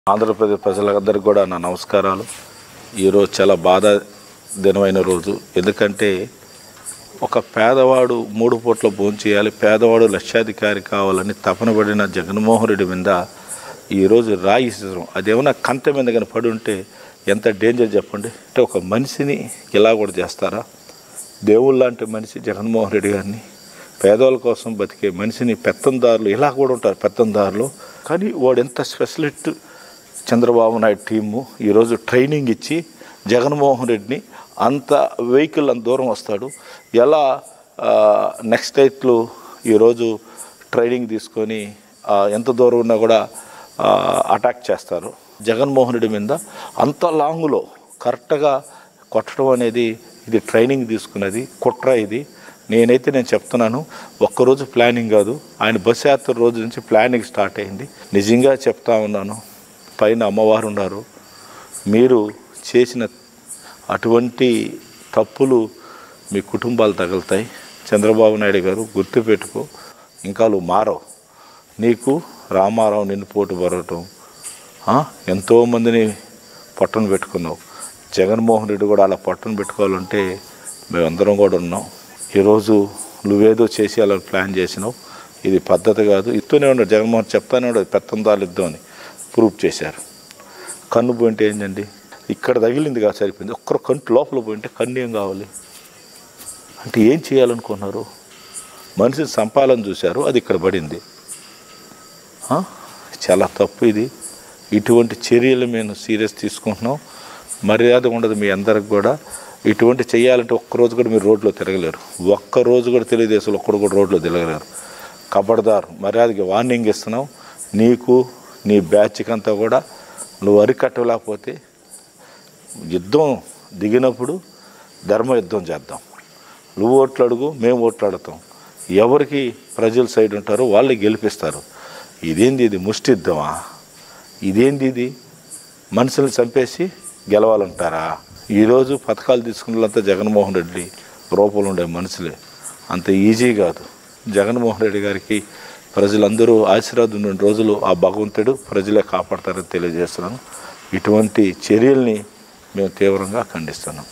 ఆంధ్రప్రదేశ్ ప్రజలందరికీ కూడా నా నమస్కారాలు ఈరోజు చాలా బాధ దినమైన రోజు ఎందుకంటే ఒక పేదవాడు మూడు పూట్ల భోజనం చేయాలి పేదవాడు లక్షాధికారి కావాలని తపన పడిన జగన్మోహన్ రెడ్డి మీద ఈరోజు రాయి ఇసరం అదేమన్నా కంత మీద కానీ పడి ఉంటే ఎంత డేంజర్ చెప్పండి అంటే ఒక మనిషిని ఇలా కూడా చేస్తారా దేవుళ్ళ లాంటి మనిషి జగన్మోహన్ రెడ్డి గారిని పేదవాళ్ళ కోసం బతికే మనిషిని పెత్తందారులు ఇలా కూడా ఉంటారు పెత్తందారులు కానీ వాడు ఎంత స్పెషలిస్ట్ చంద్రబాబు నాయుడు టీము ఈరోజు ట్రైనింగ్ ఇచ్చి జగన్మోహన్ రెడ్డిని అంత వెహికల్ అంత దూరం వస్తాడు ఎలా నెక్స్ట్ డేట్లు ఈరోజు ట్రైనింగ్ తీసుకొని ఆ, ఎంత దూరం ఉన్నా కూడా అటాక్ చేస్తారు జగన్మోహన్ రెడ్డి మీద అంత లాంగ్లో కరెక్ట్గా కొట్టడం అనేది ఇది ట్రైనింగ్ తీసుకున్నది కుట్ర ఇది నేనైతే నేను చెప్తున్నాను ఒక్కరోజు ప్లానింగ్ కాదు ఆయన బస్ యాత్ర రోజు నుంచి ప్లానింగ్ స్టార్ట్ అయింది నిజంగా చెప్తా ఉన్నాను పైన అమ్మవారు ఉన్నారు మీరు చేసిన అటువంటి తప్పులు మీ కుటుంబాలు తగులుతాయి చంద్రబాబు నాయుడు గారు గుర్తుపెట్టుకో ఇంకా నువ్వు మారవు నీకు రామారావు నిన్ను పోటు పడటం ఆ, ఎంతోమందిని పట్టున పెట్టుకున్నావు జగన్మోహన్ రెడ్డి కూడా అలా పట్టున పెట్టుకోవాలంటే మేమందరం కూడా ఉన్నాం ఈరోజు నువ్వేదో చేసి అలా ప్లాన్ చేసినావు ఇది పద్ధతి కాదు ఇస్తూనే ఉన్నాడు జగన్మోహన్ చెప్తానే ఉన్నాడు పెత్తందాలు ఇద్దాం అని ప్రూఫ్ చేశారు కన్ను పోయింటే ఏంటండి ఇక్కడ తగిలింది కాదు సరిపోయింది ఒక్కరు కంటి లోపల పోయింటే కన్ను ఏం కావాలి అంటే ఏం చేయాలనుకున్నారు మనిషిని సంపాలని చూశారు అది ఇక్కడ పడింది ఆ? చాలా తప్పు ఇది ఇటువంటి చర్యలు మేము సీరియస్ తీసుకుంటున్నాం మర్యాద ఉండదు మీ అందరికి కూడా ఇటువంటి చేయాలంటే ఒక్కరోజు కూడా మీరు రోడ్లో తిరగలేరు ఒక్క రోజు కూడా తెలుగుదేశంలో ఒక్కడు కూడా రోడ్లో తిరగలేరు కబడ్దార్ మర్యాదకి వార్నింగ్ ఇస్తున్నాం నీకు నీ బ్యాచ్కి అంతా కూడా నువ్వు అరికట్టలేకపోతే యుద్ధం దిగినప్పుడు ధర్మ యుద్ధం చేద్దాం నువ్వు ఓట్లు అడుగు మేము ఓట్లు అడుగుతాం ఎవరికి ప్రజల సైడ్ ఉంటారో వాళ్ళు గెలిపిస్తారు ఇదేంది ఇది ముష్టి యుద్ధమా ఇదేంది ఇది మనుషుల్ని చంపేసి గెలవాలంటారా ఈరోజు పథకాలు తీసుకున్న వాళ్ళంతా జగన్మోహన్ రెడ్డి రూపంలో ఉండే మనుషులే అంత ఈజీ కాదు జగన్మోహన్ రెడ్డి గారికి ప్రజలందరూ ఆశీర్వాదం ఉన్న రోజులు ఆ భగవంతుడు ప్రజలే కాపాడతారని తెలియజేస్తున్నాను ఇటువంటి చర్యల్ని మేము తీవ్రంగా ఖండిస్తున్నాం